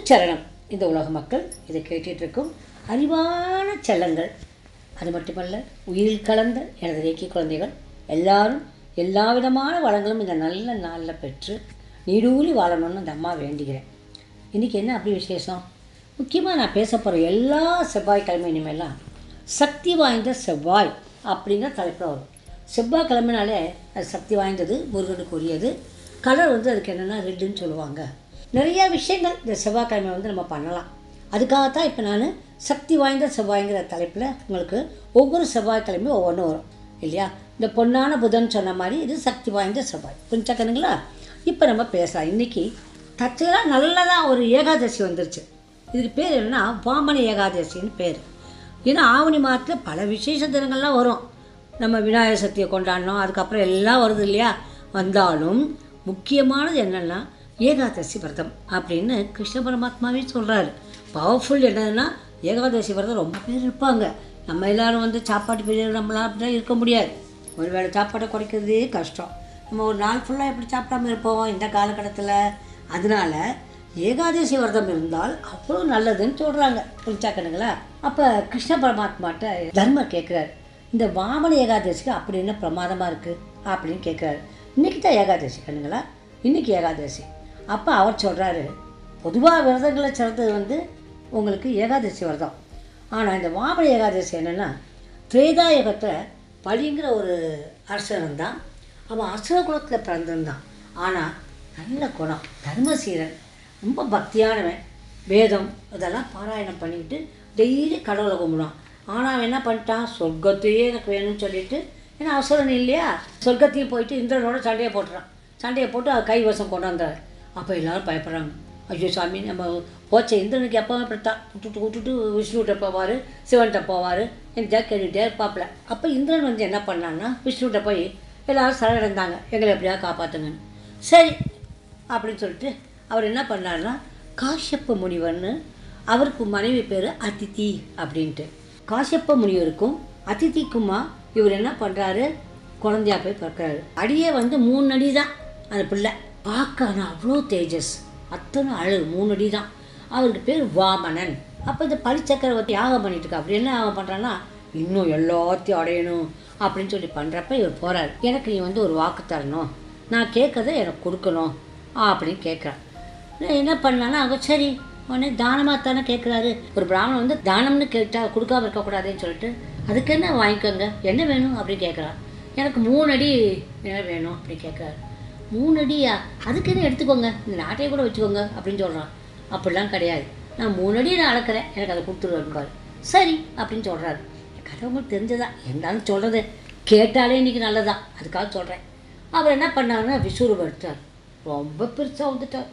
குருச்சரணம் இந்த உலக மக்கள் இதை கேட்டுட்டு இருக்கும் அறிவான செல்லங்கள் அது மட்டுமல்ல உயிரில் கலந்த எனது ரேக்கி குழந்தைகள் எல்லாரும் எல்லா விதமான வளங்களும் இந்த நல்ல நாளில் பெற்று நீடூழி வாழணும்னு அந்த அம்மா வேண்டிக்கிறேன் இன்றைக்கி என்ன அப்படி விசேஷம் முக்கியமாக நான் பேச போகிற எல்லா செவ்வாய்க்கிழமை இனிமேலாம் சக்தி வாய்ந்த செவ்வாய் அப்படிங்கிற தலைப்பில் வரும் செவ்வாய்க்கிழமைனாலே அது சக்தி வாய்ந்தது முருகனுக்கு உரியது கலர் வந்து அதுக்கு என்னென்னா ரெட்டுன்னு சொல்லுவாங்க நிறைய விஷயங்கள் இந்த செவ்வாய்க்கிழமை வந்து நம்ம பண்ணலாம் அதுக்காகத்தான் இப்போ நான் சக்தி வாய்ந்த செவ்வாய்ங்கிற தலைப்பில் உங்களுக்கு ஒவ்வொரு செவ்வாய்க்கிழமையும் ஒவ்வொன்றும் வரும் இல்லையா இந்த பொன்னான புதன் சொன்ன மாதிரி இது சக்தி வாய்ந்த செவ்வாய் புரிஞ்சாக்கணுங்களா இப்போ நம்ம பேசலாம் இன்றைக்கி தற்செயலாக நல்லதாக ஒரு ஏகாதசி வந்துருச்சு இதுக்கு பேர் என்னன்னா வாமன ஏகாதசின்னு பேர் ஏன்னா ஆவணி மாதத்தில் பல விசேஷ தினங்கள்லாம் வரும் நம்ம விநாயகர் சக்தியை கொண்டாடணும் அதுக்கப்புறம் எல்லாம் வருது இல்லையா வந்தாலும் முக்கியமானது என்னென்னா ஏகாதசி விரதம் அப்படின்னு கிருஷ்ண பரமாத்மாவே சொல்கிறாரு பவர்ஃபுல் என்னதுன்னா ஏகாதசி விரதம் ரொம்ப பேர் இருப்பாங்க நம்ம எல்லாரும் வந்து சாப்பாட்டு பெரிய நம்மளாம் அப்படிலாம் இருக்க முடியாது ஒரு வேளை சாப்பாட்டை குறைக்கிறதே கஷ்டம் நம்ம ஒரு நாள் ஃபுல்லாக எப்படி சாப்பிடாம இருப்போம் இந்த காலகட்டத்தில் அதனால ஏகாதசி விரதம் இருந்தால் அவ்வளோ நல்லதுன்னு சொல்கிறாங்க புரிஞ்சாக்கணுங்களா அப்போ கிருஷ்ண பரமாத்மாட்ட தர்மர் கேட்குறாரு இந்த வாமன ஏகாதசிக்கு அப்படி என்ன பிரமாதமாக இருக்குது அப்படின்னு கேட்குறாரு இன்றைக்கி தான் ஏகாதசி கண்ணுங்களா இன்றைக்கி ஏகாதசி அப்போ அவர் சொல்கிறாரு பொதுவாக விரதங்களை சிறந்தது வந்து உங்களுக்கு ஏகாதசி விரதம் ஆனால் இந்த வாமன ஏகாதசி என்னென்னா திரேதாயுகத்தில் பலிங்கிற ஒரு அரசன் இருந்தான் அவன் அசுர குலத்தில் பிறந்திருந்தான் ஆனால் நல்ல குணம் தர்மசீரன் ரொம்ப பக்தியானவன் வேதம் இதெல்லாம் பாராயணம் பண்ணிக்கிட்டு டெய்லி கடவுளை கும்பிடுவான் ஆனால் அவன் என்ன பண்ணிட்டான் சொர்க்கத்தையே எனக்கு வேணும்னு சொல்லிட்டு ஏன்னா அவசரம் இல்லையா சொர்க்கத்தையும் போயிட்டு இந்திரனோட சண்டையை போட்டுறான் சண்டையை போட்டு அவர் கைவசம் கொண்டு வந்தார் அப்போ எல்லாரும் பயப்படுறாங்க ஐயோ சாமி நம்ம போச்ச இந்திரனுக்கு எப்போ இப்படித்தான் விட்டுட்டு விட்டுட்டு விஷ்ணுகிட்ட போவார் சிவன்கிட்ட போவார் எனக்கு கேட்டுகிட்டே இருப்பாப்புல அப்போ இந்திரன் வந்து என்ன பண்ணான்னா விஷ்ணுகிட்ட போய் எல்லாரும் சரணடைந்தாங்க எங்களை எப்படியாவது காப்பாற்றுங்கன்னு சரி அப்படின்னு சொல்லிட்டு அவர் என்ன பண்ணாருன்னா காஷ்யப்ப முனிவர்னு அவருக்கு மனைவி பேர் அதித்தி அப்படின்ட்டு காஷ்யப்ப முனிவருக்கும் அதித்திக்குமா இவர் என்ன பண்ணுறாரு குழந்தையா போய் பிறக்கிறாரு அடியே வந்து மூணு அடி தான் அந்த பிள்ளை பார்க்க ஆனால் அவ்வளோ தேஜஸ் அத்தனை அழகு மூணு அடி தான் அவருக்கு பேர் வாமனன் அப்போ இந்த பரிச்சக்கரவர்த்தி யாகம் பண்ணிட்டு இருக்கா அப்படி என்ன யாகம் பண்ணுறான்னா இன்னும் எல்லாத்தையும் அடையணும் அப்படின்னு சொல்லி பண்ணுறப்ப இவர் போகிறார் எனக்கு நீ வந்து ஒரு வாக்கு தரணும் நான் கேட்கறத எனக்கு கொடுக்கணும் அப்படின்னு கேட்குறான் நான் என்ன பண்ணலான்னா அவங்க சரி உடனே தானமாக தானே கேட்குறாரு ஒரு பிராமணன் வந்து தானம்னு கேட்டால் கொடுக்காம இருக்கக்கூடாதுன்னு சொல்லிட்டு அதுக்கு என்ன வாங்கிக்கோங்க என்ன வேணும் அப்படி கேட்குறான் எனக்கு மூணு அடி நிலம் வேணும் அப்படி கேட்குறாரு மூணு அடியா அதுக்கு என்ன எடுத்துக்கோங்க இந்த நாட்டையை கூட வச்சுக்கோங்க அப்படின்னு சொல்கிறான் அப்படிலாம் கிடையாது நான் மூணு அடி நான் அளக்கிறேன் எனக்கு அதை கொடுத்துருவேன்பாரு சரி அப்படின்னு சொல்கிறாரு கதை உங்களுக்கு தெரிஞ்சதா இருந்தாலும் சொல்கிறது கேட்டாலே இன்றைக்கி நல்லதான் அதுக்காக சொல்கிறேன் அவர் என்ன பண்ணாருன்னா விஸ்வரூபம் எடுத்தார் ரொம்ப பெருசாக வந்துட்டார்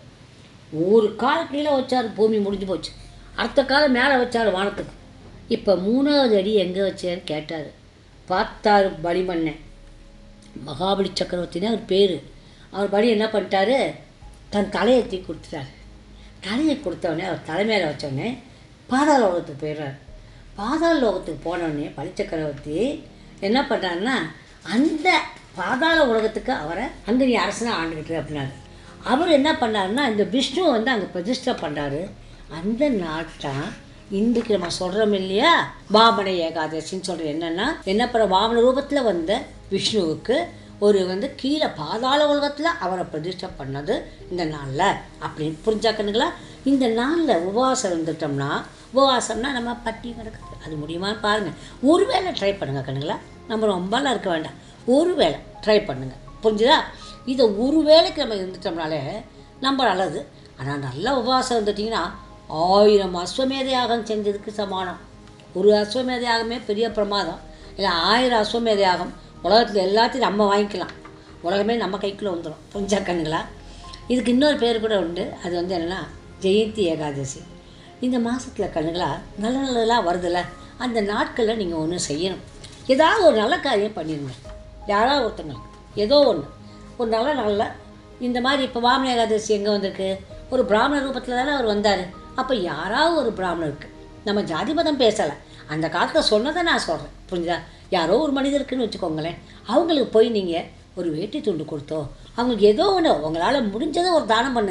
ஒரு கால் கீழே வச்சார் பூமி முடிஞ்சு போச்சு அடுத்த காலம் மேலே வச்சார் வானத்துக்கு இப்போ மூணாவது அடி எங்கே வச்சேன்னு கேட்டார் பார்த்தாரு பலிமன்னன் மகாபலி சக்கரவர்த்தினே அவர் பேர் அவர் படி என்ன பண்ணிட்டாரு தன் தலையை தூக்கி கொடுத்துட்டாரு தலையை கொடுத்தவொடனே அவர் தலைமையில் வச்சோடனே பாதாள லோகத்துக்கு போயிடுறாரு பாதாள லோகத்துக்கு போனோடனே பலி சக்கரவர்த்தி என்ன பண்ணுறாருன்னா அந்த பாதாள உலகத்துக்கு அவரை அங்கே நீ அரசனாக ஆண்டுக்கிட்டு அப்படின்னாரு அவர் என்ன பண்ணாருன்னா இந்த விஷ்ணுவை வந்து அங்கே பிரதிஷ்டை பண்ணுறாரு அந்த நாட்தான் இன்றைக்கு நம்ம சொல்கிறோம் இல்லையா வாமன ஏகாதசின்னு சொல்கிறோம் என்னென்னா என்ன பண்ண வாமன ரூபத்தில் வந்த விஷ்ணுவுக்கு ஒரு வந்து கீழே பாதாள உலகத்தில் அவரை பிரதிஷ்டை பண்ணது இந்த நாளில் அப்படின்னு புரிஞ்சாக்கணுங்களா இந்த நாளில் உபவாசம் இருந்துட்டோம்னா உபவாசம்னா நம்ம பட்டி கிடக்குது அது முடியுமான்னு பாருங்கள் ஒரு வேளை ட்ரை பண்ணுங்கள் கண்ணுங்களா நம்ம ரொம்பலாம் இருக்க வேண்டாம் ஒரு வேளை ட்ரை பண்ணுங்கள் புரிஞ்சுதா இதை ஒரு வேளைக்கு நம்ம இருந்துட்டோம்னாலே நம்ம நல்லது ஆனால் நல்லா உபவாசம் இருந்துட்டிங்கன்னா ஆயிரம் அஸ்வமேத யாகம் செஞ்சதுக்கு சமானம் ஒரு அஸ்வமேத யாகமே பெரிய பிரமாதம் இல்லை ஆயிரம் அஸ்வமேத யாகம் உலகத்தில் எல்லாத்தையும் நம்ம வாங்கிக்கலாம் உலகமே நம்ம கைக்குள்ளே வந்துடும் புரிஞ்சா கண்ணுங்களா இதுக்கு இன்னொரு பேர் கூட உண்டு அது வந்து என்னென்னா ஜெயந்தி ஏகாதசி இந்த மாதத்தில் கண்ணுங்களா நல்ல நல்லதெல்லாம் வருதுல்ல அந்த நாட்களில் நீங்கள் ஒன்று செய்யணும் ஏதாவது ஒரு நல்ல காரியம் பண்ணிடுங்க யாராவது ஒருத்தங்களுக்கு ஏதோ ஒன்று ஒரு நல்ல நல்ல இந்த மாதிரி இப்போ வாமன ஏகாதசி எங்கே வந்திருக்கு ஒரு பிராமண ரூபத்தில் தானே அவர் வந்தார் அப்போ யாராவது ஒரு பிராமணருக்கு நம்ம ஜாதி மதம் பேசலை அந்த காலத்தில் சொன்னதை நான் சொல்கிறேன் புரிஞ்சுதா யாரோ ஒரு மனிதருக்குன்னு வச்சுக்கோங்களேன் அவங்களுக்கு போய் நீங்கள் ஒரு வேட்டி துண்டு கொடுத்தோ அவங்களுக்கு ஏதோ ஒன்று உங்களால் முடிஞ்சதை ஒரு தானம் பண்ணுங்க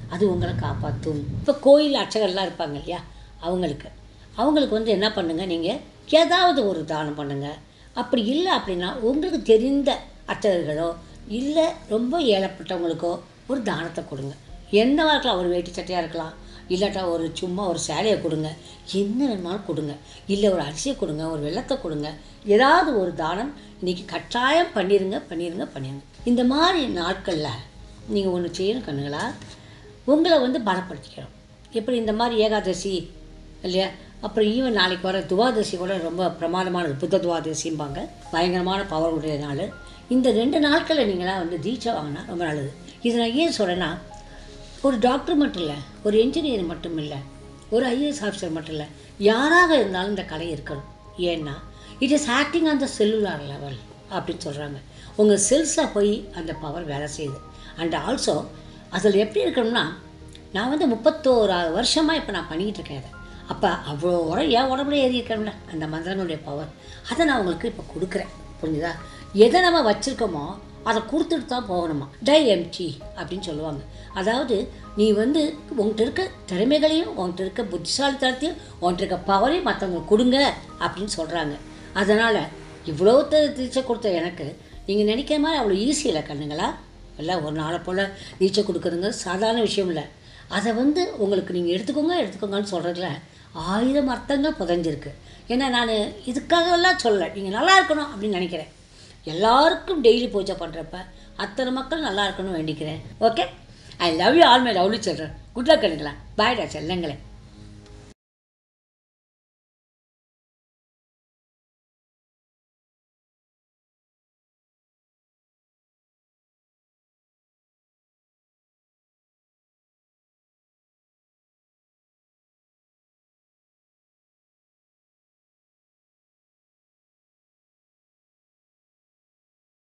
அது உங்களை காப்பாற்றும் இப்போ கோயில் அர்ச்சகர்லாம் இருப்பாங்க இல்லையா அவங்களுக்கு அவங்களுக்கு வந்து என்ன பண்ணுங்கள் நீங்கள் ஏதாவது ஒரு தானம் பண்ணுங்கள் அப்படி இல்லை அப்படின்னா உங்களுக்கு தெரிந்த அர்ச்சகர்களோ இல்லை ரொம்ப ஏழப்பட்டவங்களுக்கோ ஒரு தானத்தை கொடுங்க என்னவா இருக்கலாம் ஒரு வேட்டி சட்டையாக இருக்கலாம் இல்லாட்டா ஒரு சும்மா ஒரு சேலையை கொடுங்க என்ன வேணுமாலும் கொடுங்க இல்லை ஒரு அரிசியை கொடுங்க ஒரு வெள்ளத்தை கொடுங்க ஏதாவது ஒரு தானம் இன்றைக்கி கட்டாயம் பண்ணிடுங்க பண்ணிடுங்க பண்ணிடுங்க இந்த மாதிரி நாட்களில் நீங்கள் ஒன்று செய்யணும் கண்ணுங்களா உங்களை வந்து பலப்படுத்திக்கணும் எப்படி இந்த மாதிரி ஏகாதசி இல்லையா அப்புறம் ஈவன் நாளைக்கு வர துவாதசி கூட ரொம்ப பிரமாதமானது புத்த துவாதசிம்பாங்க பயங்கரமான பவர் உடைய நாள் இந்த ரெண்டு நாட்களில் நீங்களாம் வந்து தீட்சை வாங்கினா ரொம்ப நல்லது இது நான் ஏன் சொல்கிறேன்னா ஒரு டாக்டர் மட்டும் இல்லை ஒரு என்ஜினியர் மட்டும் இல்லை ஒரு ஐஏஎஸ் ஆஃபீஸர் மட்டும் இல்லை யாராக இருந்தாலும் இந்த கலை இருக்கணும் ஏன்னா it is acting on the cellular level அப்படின்னு சொல்கிறாங்க உங்கள் செல்ஸில் போய் அந்த பவர் வேலை செய்யுது அண்ட் ஆல்சோ அதில் எப்படி இருக்கணும்னா நான் வந்து முப்பத்தோராது வருஷமாக இப்போ நான் பண்ணிக்கிட்டு இருக்கேன் அதை அப்போ அவ்வளோ உரம் என் உடம்புல ஏறி இருக்கணும்ல அந்த மந்திரங்களுடைய பவர் அதை நான் உங்களுக்கு இப்போ கொடுக்குறேன் புரிஞ்சுதா எதை நம்ம வச்சுருக்கோமோ அதை கொடுத்துட்டு தான் போகணுமா டை எம்டி அப்படின்னு சொல்லுவாங்க அதாவது நீ வந்து உங்கள்கிட்ட இருக்க திறமைகளையும் உங்கள்கிட்ட இருக்க புத்திசாலித்தனத்தையும் உங்கள்கிட்ட இருக்க பவரையும் மற்றவங்களுக்கு கொடுங்க அப்படின்னு சொல்கிறாங்க அதனால் இவ்வளோ தீட்சை கொடுத்த எனக்கு நீங்கள் நினைக்கிற மாதிரி அவ்வளோ ஈஸி இல்லை கண்ணுங்களா இல்லை ஒரு நாளை போல் நீச்சல் கொடுக்குறதுங்க சாதாரண விஷயம் இல்லை அதை வந்து உங்களுக்கு நீங்கள் எடுத்துக்கோங்க எடுத்துக்கோங்கன்னு சொல்கிறதுல ஆயிரம் அர்த்தங்கள் புதைஞ்சிருக்கு ஏன்னா நான் இதுக்காகலாம் சொல்லலை நீங்கள் நல்லா இருக்கணும் அப்படின்னு நினைக்கிறேன் எல்லாருக்கும் டெய்லி பூஜை பண்ணுறப்ப அத்தனை மக்கள் நல்லா இருக்கணும் வேண்டிக்கிறேன் okay I love you all my lovely children good luck எடுக்கலாம் பாய்டா செல்லங்களே